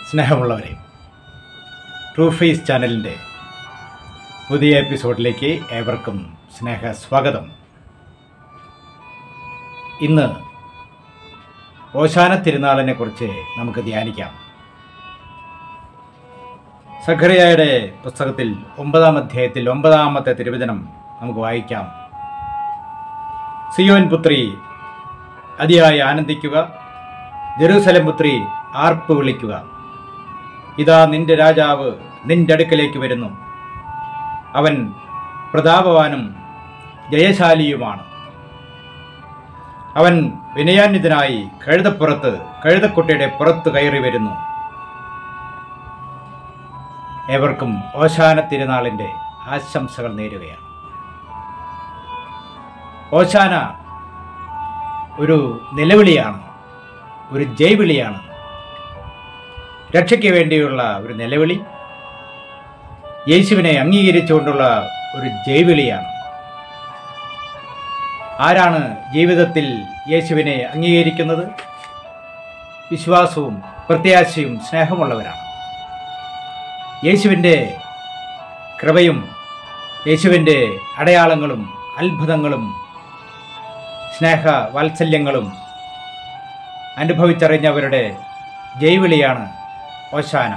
സ്നേഹമുള്ളവരെ true face ചാനലിൻ്റെ പുതിയ എപ്പിസോഡിലേക്ക് ഏവർക്കും സ്നേഹ സ്വാഗതം ഇന്ന് ഓശാന തിരുനാളിനെ കുറിച്ച് നമുക്ക് ധ്യാനിക്കാം സഖറിയയുടെ പുസ്തകത്തിൽ ഒമ്പതാം അധ്യായത്തിൽ ഒമ്പതാമത്തെ തിരുവചനം നമുക്ക് വായിക്കാം സിയോൻ പുത്രി അതിയായി ആനന്ദിക്കുക ജെറൂസലം പുത്രി ആർപ്പ് വിളിക്കുക ഇതാ നിന്റെ രാജാവ് നിന്റെ അടുക്കലേക്ക് വരുന്നു അവൻ പ്രതാപവാനും ജയശാലിയുമാണ് അവൻ വിനയാന്വിതനായി കഴുതപ്പുറത്ത് കഴുതക്കുട്ടിയുടെ പുറത്ത് കയറി വരുന്നു ഏവർക്കും ഓശാന തിരുനാളിൻ്റെ ആശംസകൾ നേരുകയാണ് ഓശാന ഒരു നിലവിളിയാണ് ഒരു ജയ്വിളിയാണ് രക്ഷയ്ക്ക് വേണ്ടിയുള്ള ഒരു നിലവിളി യേശുവിനെ അംഗീകരിച്ചുകൊണ്ടുള്ള ഒരു ജയ്വിളിയാണ് ആരാണ് ജീവിതത്തിൽ യേശുവിനെ അംഗീകരിക്കുന്നത് വിശ്വാസവും പ്രത്യാശയും സ്നേഹമുള്ളവരാണ് യേശുവിൻ്റെ കൃപയും യേശുവിൻ്റെ അടയാളങ്ങളും അത്ഭുതങ്ങളും സ്നേഹ വാത്സല്യങ്ങളും അനുഭവിച്ചറിഞ്ഞവരുടെ ജൈവിളിയാണ് ഓശാന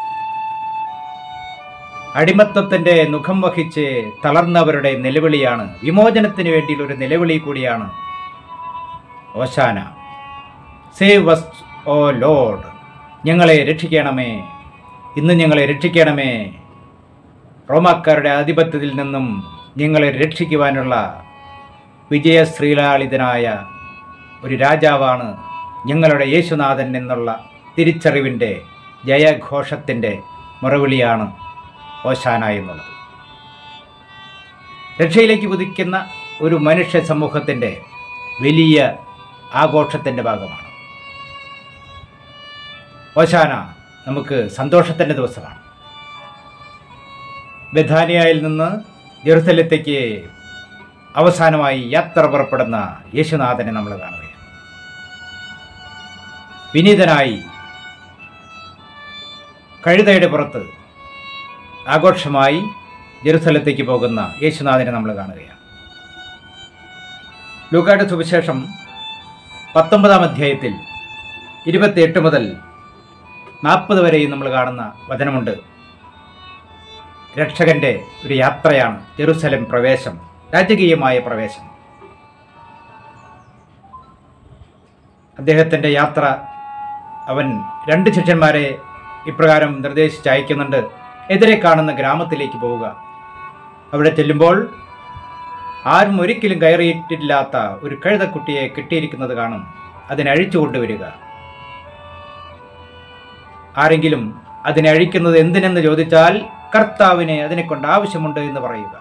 അടിമത്തത്തിൻ്റെ മുഖം വഹിച്ച് തളർന്നവരുടെ നിലവിളിയാണ് വിമോചനത്തിന് വേണ്ടിയുള്ള ഒരു നിലവിളി കൂടിയാണ് ഓശാന സേവ് വസ് ഓ ലോഡ് ഞങ്ങളെ രക്ഷിക്കണമേ ഇന്ന് ഞങ്ങളെ രക്ഷിക്കണമേ റോമാക്കാരുടെ ആധിപത്യത്തിൽ നിന്നും ഞങ്ങളെ രക്ഷിക്കുവാനുള്ള വിജയശ്രീലാളിതനായ ഒരു രാജാവാണ് ഞങ്ങളുടെ യേശുനാഥൻ എന്നുള്ള തിരിച്ചറിവിൻ്റെ ജയഘോഷത്തിൻ്റെ മുറവിളിയാണ് ഓശാന എന്നുള്ളത് രക്ഷയിലേക്ക് കുതിക്കുന്ന ഒരു മനുഷ്യ സമൂഹത്തിൻ്റെ വലിയ ആഘോഷത്തിൻ്റെ ഭാഗമാണ് ഓശാന നമുക്ക് സന്തോഷത്തിൻ്റെ ദിവസമാണ് ബഥാനിയയിൽ നിന്ന് ജെറുസലത്തേക്ക് അവസാനമായി യാത്ര പുറപ്പെടുന്ന യേശുനാഥനെ നമ്മൾ കാണുകയാണ് വിനീതനായി കഴുതയുടെ പുറത്ത് ആഘോഷമായി ജെറുസലത്തേക്ക് പോകുന്ന യേശുനാഥനെ നമ്മൾ കാണുകയാണ് ലൂക്കായുടെ സുവിശേഷം പത്തൊമ്പതാം അധ്യായത്തിൽ ഇരുപത്തിയെട്ട് മുതൽ നാൽപ്പത് വരെയും നമ്മൾ കാണുന്ന വചനമുണ്ട് രക്ഷകന്റെ ഒരു യാത്രയാണ് ജെറുസലം പ്രവേശം രാജകീയമായ പ്രവേശം അദ്ദേഹത്തിൻ്റെ യാത്ര അവൻ രണ്ട് ശിഷ്യന്മാരെ ഇപ്രകാരം നിർദ്ദേശിച്ച് അയക്കുന്നുണ്ട് എതിരെ കാണുന്ന ഗ്രാമത്തിലേക്ക് പോവുക അവിടെ ചെല്ലുമ്പോൾ ആരും ഒരിക്കലും കയറിയിട്ടില്ലാത്ത ഒരു കഴുതക്കുട്ടിയെ കിട്ടിയിരിക്കുന്നത് കാണും അതിനഴിച്ചു കൊണ്ടുവരിക ആരെങ്കിലും അതിനെ അഴിക്കുന്നത് എന്തിനെന്ന് ചോദിച്ചാൽ കർത്താവിനെ അതിനെക്കൊണ്ട് ആവശ്യമുണ്ട് എന്ന് പറയുക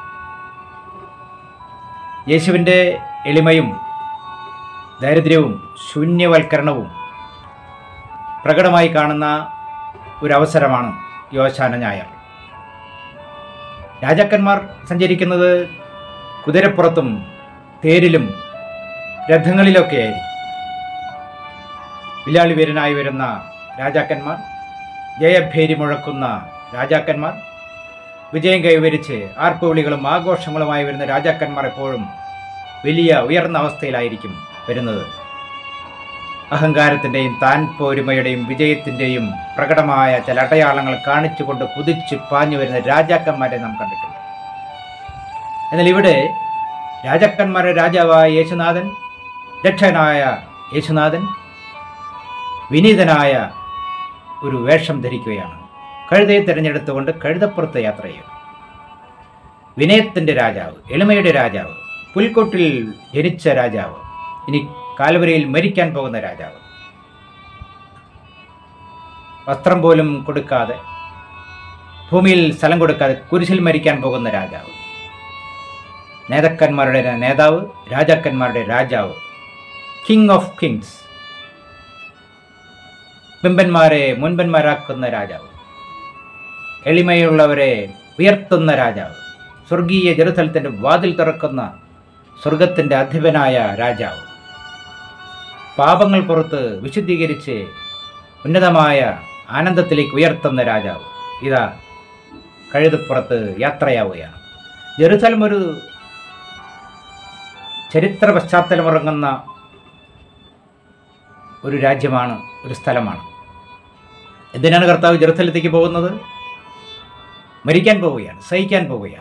യേശുവിൻ്റെ എളിമയും ദാരിദ്ര്യവും ശൂന്യവൽക്കരണവും പ്രകടമായി കാണുന്ന ഒരു അവസരമാണ് യോശാന ഞായർ രാജാക്കന്മാർ സഞ്ചരിക്കുന്നത് കുതിരപ്പുറത്തും തേരിലും രഥങ്ങളിലൊക്കെയായിരിക്കും വില്ലാളി വീരനായി വരുന്ന രാജാക്കന്മാർ ജയഭേരി മുഴക്കുന്ന രാജാക്കന്മാർ വിജയം കൈവരിച്ച് ആർപ്പുവിളികളും ആഘോഷങ്ങളുമായി വരുന്ന രാജാക്കന്മാർ എപ്പോഴും വലിയ ഉയർന്ന അവസ്ഥയിലായിരിക്കും വരുന്നത് അഹങ്കാരത്തിൻ്റെയും താൻ പോരുമയുടെയും വിജയത്തിൻ്റെയും പ്രകടമായ ചില അടയാളങ്ങൾ കാണിച്ചുകൊണ്ട് കുതിച്ച് പാഞ്ഞു വരുന്ന രാജാക്കന്മാരെ നാം കണ്ടിട്ടുണ്ട് എന്നാൽ ഇവിടെ രാജാക്കന്മാരുടെ രാജാവായ യേശുനാഥൻ രക്ഷകനായ യേശുനാഥൻ വിനീതനായ ഒരു വേഷം ധരിക്കുകയാണ് കഴുതയെ തിരഞ്ഞെടുത്തുകൊണ്ട് കഴുതപ്പുറത്ത് യാത്ര ചെയ്യും വിനയത്തിൻ്റെ രാജാവ് എളിമയുടെ രാജാവ് പുൽക്കൊട്ടിൽ ജനിച്ച രാജാവ് ഇനി കാൽവരയിൽ മരിക്കാൻ പോകുന്ന രാജാവ് വസ്ത്രം പോലും കൊടുക്കാതെ ഭൂമിയിൽ സ്ഥലം കൊടുക്കാതെ കുരിശിൽ മരിക്കാൻ പോകുന്ന രാജാവ് നേതാക്കന്മാരുടെ നേതാവ് രാജാക്കന്മാരുടെ രാജാവ് കിങ് ഓഫ് കിങ്സ് ബിംബന്മാരെ മുൻപന്മാരാക്കുന്ന രാജാവ് എളിമയുള്ളവരെ ഉയർത്തുന്ന രാജാവ് സ്വർഗീയ ജെറുസലത്തിൻ്റെ വാതിൽ തുറക്കുന്ന സ്വർഗത്തിൻ്റെ അധിപനായ രാജാവ് പാപങ്ങൾ പുറത്ത് വിശുദ്ധീകരിച്ച് ഉന്നതമായ ആനന്ദത്തിലേക്ക് ഉയർത്തുന്ന രാജാവ് ഇതാ കഴുതപ്പുറത്ത് യാത്രയാവുകയാണ് ജെറുസലം ഒരു ചരിത്ര പശ്ചാത്തലമുറങ്ങുന്ന ഒരു രാജ്യമാണ് ഒരു സ്ഥലമാണ് എന്തിനാണ് കർത്താവ് ജെറുസലത്തേക്ക് പോകുന്നത് മരിക്കാൻ പോവുകയാണ് സഹിക്കാൻ പോവുകയാണ്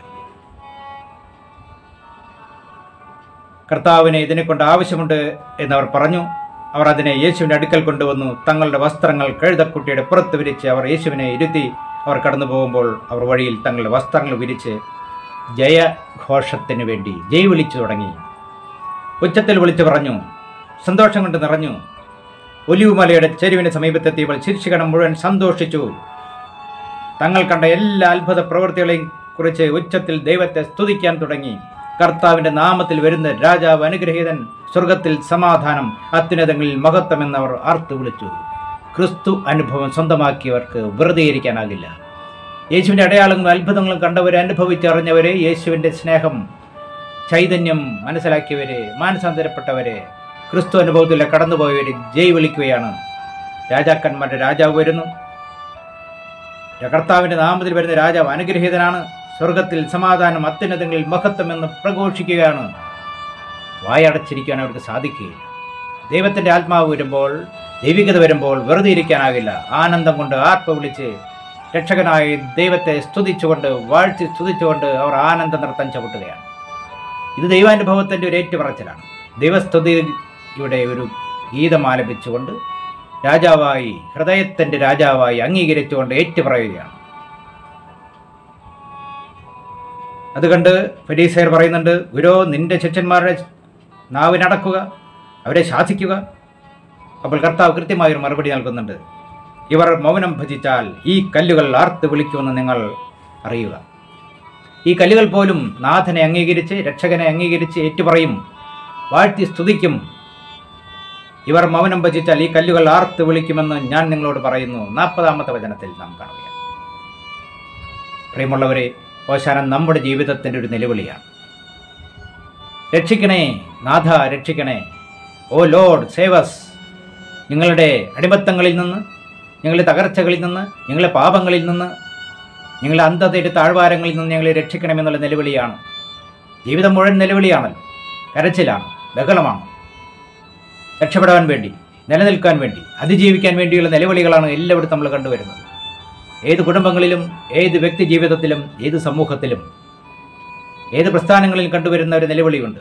കർത്താവിനെ ഇതിനെക്കൊണ്ട് ആവശ്യമുണ്ട് എന്നവർ പറഞ്ഞു അവർ അതിനെ യേശുവിൻ്റെ അടുക്കൽ കൊണ്ടുവന്നു തങ്ങളുടെ വസ്ത്രങ്ങൾ കഴുതക്കുട്ടിയുടെ പുറത്ത് വിരിച്ച് അവർ യേശുവിനെ ഇരുത്തി അവർ കടന്നു പോകുമ്പോൾ അവർ വഴിയിൽ തങ്ങളുടെ വസ്ത്രങ്ങൾ വിരിച്ച് ജയഘോഷത്തിന് വേണ്ടി ജയ് വിളിച്ചു തുടങ്ങി ഉച്ചത്തിൽ വിളിച്ചു പറഞ്ഞു സന്തോഷം കൊണ്ട് നിറഞ്ഞു ഒലിവുമലയുടെ ചെരുവിന് സമീപത്തെത്തിയപ്പോൾ ശിർഷികണം മുഴുവൻ സന്തോഷിച്ചു തങ്ങൾ കണ്ട എല്ലാ അത്ഭുത പ്രവൃത്തികളെയും കുറിച്ച് ഉച്ചത്തിൽ ദൈവത്തെ സ്തുതിക്കാൻ തുടങ്ങി കർത്താവിന്റെ നാമത്തിൽ വരുന്ന രാജാവ് അനുഗ്രഹീതൻ സ്വർഗത്തിൽ സമാധാനം അത്യുന്നതങ്ങളിൽ മഹത്വം എന്നവർ ആർത്തു വിളിച്ചു ക്രിസ്തു അനുഭവം സ്വന്തമാക്കിയവർക്ക് വെറുതെ ഇരിക്കാനാകില്ല യേശുവിൻ്റെ അടയാളങ്ങളും അത്ഭുതങ്ങളും കണ്ടവരെ അനുഭവിച്ചറിഞ്ഞവരെ യേശുവിൻ്റെ സ്നേഹം ചൈതന്യം മനസ്സിലാക്കിയവരെ മാനസാന്തരപ്പെട്ടവരെ ക്രിസ്തു അനുഭവത്തിലെ കടന്നുപോയവരെ ജയ് വിളിക്കുകയാണ് രാജാക്കന്മാരുടെ രാജാവ് വരുന്നു കർത്താവിൻ്റെ നാമത്തിൽ വരുന്ന രാജാവ് അനുഗ്രഹീതനാണ് സ്വർഗത്തിൽ സമാധാനം അത്യുന്നതങ്ങളിൽ മഹത്വം എന്ന് പ്രഘോഷിക്കുകയാണ് വായടച്ചിരിക്കാൻ അവർക്ക് സാധിക്കുകയില്ല ദൈവത്തിൻ്റെ ആത്മാവ് വരുമ്പോൾ ദൈവികത വരുമ്പോൾ വെറുതെ ഇരിക്കാനാകില്ല ആനന്ദം കൊണ്ട് ആർപ്പ് വിളിച്ച് രക്ഷകനായി ദൈവത്തെ സ്തുതിച്ചുകൊണ്ട് വാഴ്ത്തി സ്തുതിച്ചുകൊണ്ട് അവർ ആനന്ദ നൃത്തം ചവിട്ടുകയാണ് ഇത് ദൈവാനുഭവത്തിൻ്റെ ഒരു ഏറ്റുപറച്ചിലാണ് ദൈവസ്തുതിയുടെ ഒരു ഗീതം ആലപിച്ചുകൊണ്ട് രാജാവായി ഹൃദയത്തിൻ്റെ രാജാവായി അംഗീകരിച്ചുകൊണ്ട് ഏറ്റുപറയുകയാണ് അതുകണ്ട് ഫരീസയർ പറയുന്നുണ്ട് ഗുരു നിന്റെ ശിഷ്യന്മാരുടെ നാവിനടക്കുക അവരെ ശാസിക്കുക അപ്പോൾ കർത്താവ് കൃത്യമായൊരു മറുപടി നൽകുന്നുണ്ട് ഇവർ മൗനം ഭജിച്ചാൽ ഈ കല്ലുകൾ ആർത്ത് വിളിക്കുമെന്ന് നിങ്ങൾ അറിയുക ഈ കല്ലുകൾ പോലും നാഥനെ അംഗീകരിച്ച് രക്ഷകനെ അംഗീകരിച്ച് ഏറ്റുപറയും വാഴ്ത്തി സ്തുതിക്കും ഇവർ മൗനം ഭജിച്ചാൽ ഈ കല്ലുകൾ ആർത്ത് വിളിക്കുമെന്ന് ഞാൻ നിങ്ങളോട് പറയുന്നു നാൽപ്പതാമത്തെ വചനത്തിൽ നാം കാണുകയാണ് പ്രിയമുള്ളവരെ ഓശാനം നമ്മുടെ ജീവിതത്തിൻ്റെ ഒരു നിലവിളിയാണ് രക്ഷിക്കണേ നാഥ രക്ഷിക്കണേ ഓ ലോഡ് സേവസ് നിങ്ങളുടെ അടിമത്തങ്ങളിൽ നിന്ന് ഞങ്ങളുടെ തകർച്ചകളിൽ നിന്ന് ഞങ്ങളുടെ പാപങ്ങളിൽ നിന്ന് ഞങ്ങളുടെ അന്ധതയുടെ താഴ്വാരങ്ങളിൽ നിന്ന് ഞങ്ങളെ രക്ഷിക്കണമെന്നുള്ള നിലവിളിയാണ് ജീവിതം മുഴുവൻ നിലവിളിയാണല്ലോ കരച്ചിലാണ് ബഹളമാണ് രക്ഷപ്പെടാൻ വേണ്ടി നിലനിൽക്കാൻ വേണ്ടി അതിജീവിക്കാൻ വേണ്ടിയുള്ള നിലവിളികളാണ് എല്ലായിടത്തും നമ്മൾ കണ്ടുവരുന്നത് ഏത് കുടുംബങ്ങളിലും ഏത് വ്യക്തി ജീവിതത്തിലും ഏത് സമൂഹത്തിലും ഏത് പ്രസ്ഥാനങ്ങളിലും കണ്ടുവരുന്ന ഒരു നിലവിളിയുണ്ട്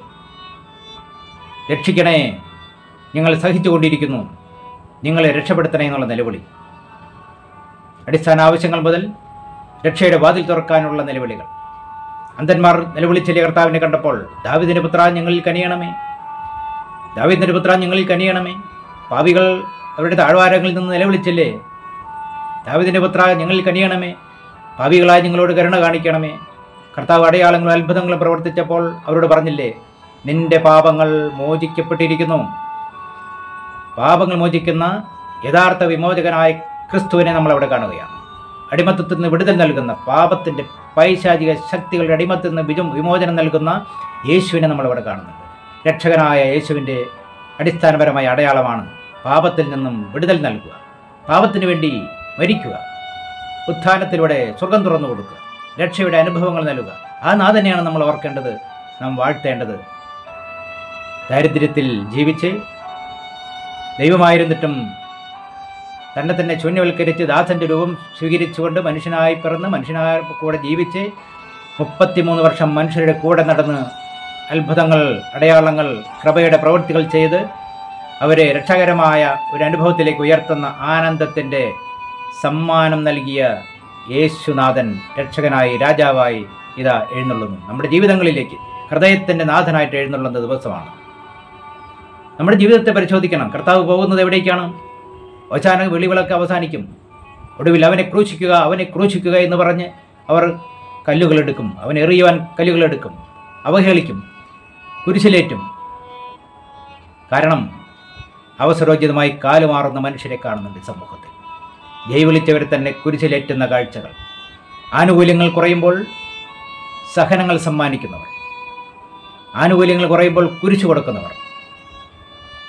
രക്ഷിക്കണേ ഞങ്ങൾ സഹിച്ചുകൊണ്ടിരിക്കുന്നു നിങ്ങളെ രക്ഷപ്പെടുത്തണേ എന്നുള്ള നിലവിളി അടിസ്ഥാന ആവശ്യങ്ങൾ മുതൽ രക്ഷയുടെ വാതിൽ തുറക്കാനുള്ള നിലവിളികൾ അന്ധന്മാർ നിലവിളിച്ചിലെ കർത്താവിനെ കണ്ടപ്പോൾ ദാവിദിന്റെ പുത്ര ഞങ്ങളിൽ കനിയണമേ ദാവിദിന്റെ പുത്ര ഞങ്ങളിൽ കനിയണമേ പാവികൾ അവരുടെ താഴ്വാരങ്ങളിൽ നിന്ന് നിലവിളിച്ചില്ലേ ദാവിദിന്റെ പുത്ര ഞങ്ങളിൽ കനിയണമേ പാവികളായി ഞങ്ങളോട് കരുണ കാണിക്കണമേ കർത്താവ് അടയാളങ്ങളും അത്ഭുതങ്ങളും പ്രവർത്തിച്ചപ്പോൾ അവരോട് പറഞ്ഞില്ലേ നിന്റെ പാപങ്ങൾ മോചിക്കപ്പെട്ടിരിക്കുന്നു പാപങ്ങൾ മോചിക്കുന്ന യഥാർത്ഥ വിമോചകനായ ക്രിസ്തുവിനെ നമ്മൾ അവിടെ കാണുകയാണ് അടിമത്തത്തിൽ നിന്ന് വിടുതൽ നൽകുന്ന പാപത്തിൻ്റെ പൈശാചിക ശക്തികളുടെ അടിമത്തിൽ നിന്ന് വിജു വിമോചനം നൽകുന്ന യേശുവിനെ നമ്മളവിടെ കാണുന്നുണ്ട് രക്ഷകനായ യേശുവിൻ്റെ അടിസ്ഥാനപരമായ അടയാളമാണ് പാപത്തിൽ നിന്നും വിടുതൽ നൽകുക പാപത്തിന് വേണ്ടി മരിക്കുക ഉത്ഥാനത്തിലൂടെ സ്വർഗം തുറന്നു കൊടുക്കുക രക്ഷയുടെ അനുഭവങ്ങൾ നൽകുക ആ നാഥനെയാണ് നമ്മൾ ഓർക്കേണ്ടത് നാം വാഴ്ത്തേണ്ടത് ദാരിദ്ര്യത്തിൽ ജീവിച്ച് ദൈവമായിരുന്നിട്ടും തന്നെ തന്നെ ശൂന്യവൽക്കരിച്ച് ദാസന്റെ രൂപം സ്വീകരിച്ചുകൊണ്ട് മനുഷ്യനായി പിറന്ന് മനുഷ്യനായ കൂടെ ജീവിച്ച് മുപ്പത്തിമൂന്ന് വർഷം മനുഷ്യരുടെ കൂടെ നടന്ന് അത്ഭുതങ്ങൾ അടയാളങ്ങൾ കൃപയുടെ പ്രവൃത്തികൾ ചെയ്ത് അവരെ രക്ഷകരമായ ഒരു അനുഭവത്തിലേക്ക് ഉയർത്തുന്ന ആനന്ദത്തിൻ്റെ സമ്മാനം നൽകിയ യേശുനാഥൻ രക്ഷകനായി രാജാവായി ഇതാ എഴുന്നള്ളുന്നു നമ്മുടെ ജീവിതങ്ങളിലേക്ക് ഹൃദയത്തിൻ്റെ നാഥനായിട്ട് എഴുന്നള്ളുന്ന ദിവസമാണ് നമ്മുടെ ജീവിതത്തെ പരിശോധിക്കണം കർത്താവ് പോകുന്നത് എവിടേക്കാണ് അവസാനം വെളിവിളക്ക് അവസാനിക്കും ഒടുവിൽ അവനെ ക്രൂശിക്കുക അവനെ ക്രൂശിക്കുക എന്ന് പറഞ്ഞ് അവർ കല്ലുകളെടുക്കും അവൻ എറിയുവാൻ കല്ലുകളെടുക്കും അവഹേളിക്കും കുരിശിലേറ്റും കാരണം അവസരോചിതമായി കാലുമാറുന്ന മനുഷ്യരെ കാണുന്നുണ്ട് ഈ സമൂഹത്തിൽ ജയ് വിളിച്ചവരെ തന്നെ കുരിശിലേറ്റുന്ന കാഴ്ചകൾ ആനുകൂല്യങ്ങൾ കുറയുമ്പോൾ സഹനങ്ങൾ സമ്മാനിക്കുന്നവർ ആനുകൂല്യങ്ങൾ കുറയുമ്പോൾ കുരിശു കൊടുക്കുന്നവർ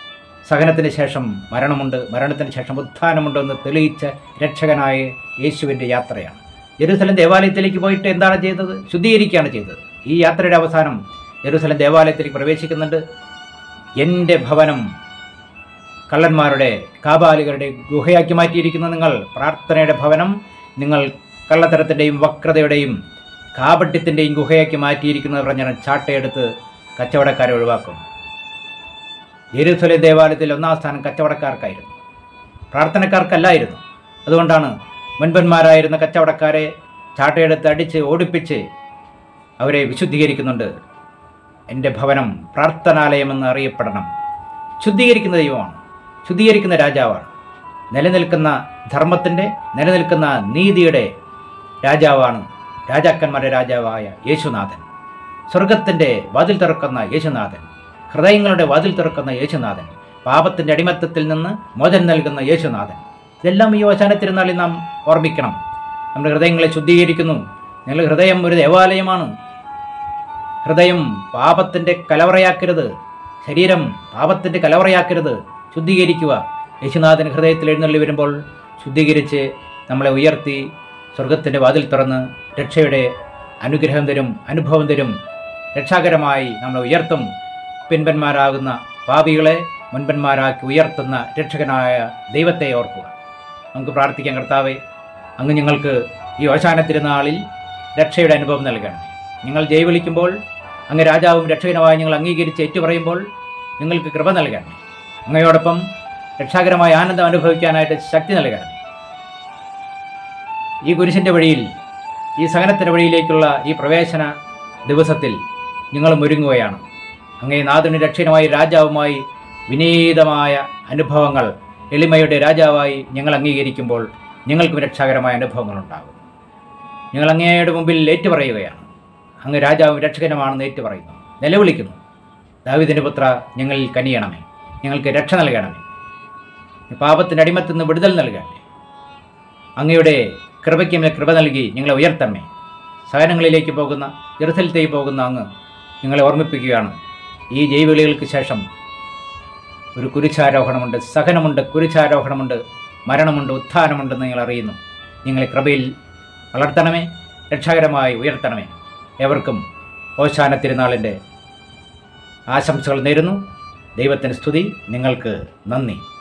സഹനത്തിന് ശേഷം മരണമുണ്ട് മരണത്തിന് ശേഷം ഉത്ഥാനമുണ്ടെന്ന് തെളിയിച്ച രക്ഷകനായ യേശുവിൻ്റെ യാത്രയാണ് ജെറുസലം ദേവാലയത്തിലേക്ക് പോയിട്ട് എന്താണ് ചെയ്തത് ശുദ്ധീകരിക്കുകയാണ് ചെയ്തത് ഈ യാത്രയുടെ അവസാനം ജെറുസലം ദേവാലയത്തിലേക്ക് പ്രവേശിക്കുന്നുണ്ട് എൻ്റെ ഭവനം കള്ളന്മാരുടെ കാബാലികളുടെ ഗുഹയാക്കി മാറ്റിയിരിക്കുന്ന നിങ്ങൾ പ്രാർത്ഥനയുടെ ഭവനം നിങ്ങൾ കള്ളത്തരത്തിൻ്റെയും വക്രതയുടെയും കാപട്യത്തിൻ്റെയും ഗുഹയാക്കി മാറ്റിയിരിക്കുന്നത് പറഞ്ഞാൽ ചാട്ടയെടുത്ത് കച്ചവടക്കാരെ ഒഴിവാക്കും ജെരുസലേം ദേവാലയത്തിൽ ഒന്നാം സ്ഥാനം കച്ചവടക്കാർക്കായിരുന്നു പ്രാർത്ഥനക്കാർക്കല്ലായിരുന്നു അതുകൊണ്ടാണ് മുൻപന്മാരായിരുന്ന കച്ചവടക്കാരെ ചാട്ടയെടുത്ത് അടിച്ച് ഓടിപ്പിച്ച് അവരെ വിശുദ്ധീകരിക്കുന്നുണ്ട് എൻ്റെ ഭവനം പ്രാർത്ഥനാലയമെന്ന് അറിയപ്പെടണം ശുദ്ധീകരിക്കുന്ന ദൈവമാണ് ശുദ്ധീകരിക്കുന്ന രാജാവാണ് നിലനിൽക്കുന്ന ധർമ്മത്തിൻ്റെ നിലനിൽക്കുന്ന നീതിയുടെ രാജാവാണ് രാജാക്കന്മാരുടെ രാജാവായ യേശുനാഥൻ സ്വർഗത്തിൻ്റെ വാതിൽ തുറക്കുന്ന യേശുനാഥൻ ഹൃദയങ്ങളുടെ വാതിൽ തുറക്കുന്ന യേശുനാഥൻ പാപത്തിൻ്റെ അടിമത്തത്തിൽ നിന്ന് മോചനം നൽകുന്ന യേശുനാഥൻ ഇതെല്ലാം ഈ അവസാന തിരുനാളിൽ നാം ഓർമ്മിക്കണം നമ്മുടെ ഹൃദയങ്ങളെ ശുദ്ധീകരിക്കുന്നു ഞങ്ങളുടെ ഹൃദയം ഒരു ദേവാലയമാണ് ഹൃദയം പാപത്തിൻ്റെ കലവറയാക്കരുത് ശരീരം പാപത്തിൻ്റെ കലവറയാക്കരുത് ശുദ്ധീകരിക്കുക യേശുനാഥൻ ഹൃദയത്തിൽ എഴുന്നള്ളി വരുമ്പോൾ ശുദ്ധീകരിച്ച് നമ്മളെ ഉയർത്തി സ്വർഗത്തിൻ്റെ വാതിൽ തുറന്ന് രക്ഷയുടെ അനുഗ്രഹം തരും അനുഭവം തരും രക്ഷാകരമായി നമ്മളെ ഉയർത്തും പിൻപന്മാരാകുന്ന പാപികളെ മുൻപന്മാരാക്കി ഉയർത്തുന്ന രക്ഷകനായ ദൈവത്തെ ഓർക്കുക നമുക്ക് പ്രാർത്ഥിക്കാം കർത്താവെ അങ്ങ് ഞങ്ങൾക്ക് ഈ അവസാന തിരുനാളിൽ രക്ഷയുടെ അനുഭവം നൽകണം നിങ്ങൾ ജയ് വിളിക്കുമ്പോൾ അങ്ങ് രാജാവും രക്ഷകനുമായി ഞങ്ങൾ അംഗീകരിച്ച് ഏറ്റുപറയുമ്പോൾ നിങ്ങൾക്ക് കൃപ നൽകണം അങ്ങയോടൊപ്പം രക്ഷാകരമായ ആനന്ദം അനുഭവിക്കാനായിട്ട് ശക്തി നൽകണം ഈ കുരിശിൻ്റെ വഴിയിൽ ഈ സഹനത്തിൻ്റെ വഴിയിലേക്കുള്ള ഈ പ്രവേശന ദിവസത്തിൽ നിങ്ങളും ഒരുങ്ങുകയാണ് അങ്ങേ നാഥന് രക്ഷകനുമായി രാജാവുമായി വിനീതമായ അനുഭവങ്ങൾ എളിമയുടെ രാജാവായി ഞങ്ങൾ അംഗീകരിക്കുമ്പോൾ ഞങ്ങൾക്കും രക്ഷാകരമായ അനുഭവങ്ങൾ ഉണ്ടാകും ഞങ്ങൾ അങ്ങയുടെ മുമ്പിൽ ഏറ്റുപറയുകയാണ് അങ്ങ് രാജാവും രക്ഷകനുമാണെന്ന് ഏറ്റുപറയുന്നു നിലവിളിക്കുന്നു ദാവിദിൻ്റെ പുത്ര ഞങ്ങളിൽ കനിയണമേ ഞങ്ങൾക്ക് രക്ഷ നൽകണമേ പാപത്തിൻ്റെ അടിമത്തിൽ നിന്ന് വിടുതൽ നൽകണമേ അങ്ങയുടെ കൃപയ്ക്ക് മേൽ കൃപ നൽകി ഞങ്ങളെ ഉയർത്തണമേ സഹനങ്ങളിലേക്ക് പോകുന്ന ജെറുസലത്തേക്ക് പോകുന്ന അങ്ങ് ഞങ്ങളെ ഓർമ്മിപ്പിക്കുകയാണ് ഈ ജൈവവിളികൾക്ക് ശേഷം ഒരു കുരിശാരോഹണമുണ്ട് സഹനമുണ്ട് കുരിശാരോഹണമുണ്ട് മരണമുണ്ട് ഉത്ഥാനമുണ്ടെന്ന് നിങ്ങൾ അറിയുന്നു നിങ്ങളെ കൃപയിൽ വളർത്തണമേ രക്ഷാകരമായി ഉയർത്തണമേ ഏവർക്കും ഓശാന തിരുനാളിൻ്റെ ആശംസകൾ നേരുന്നു ദൈവത്തിന് സ്തുതി നിങ്ങൾക്ക് നന്ദി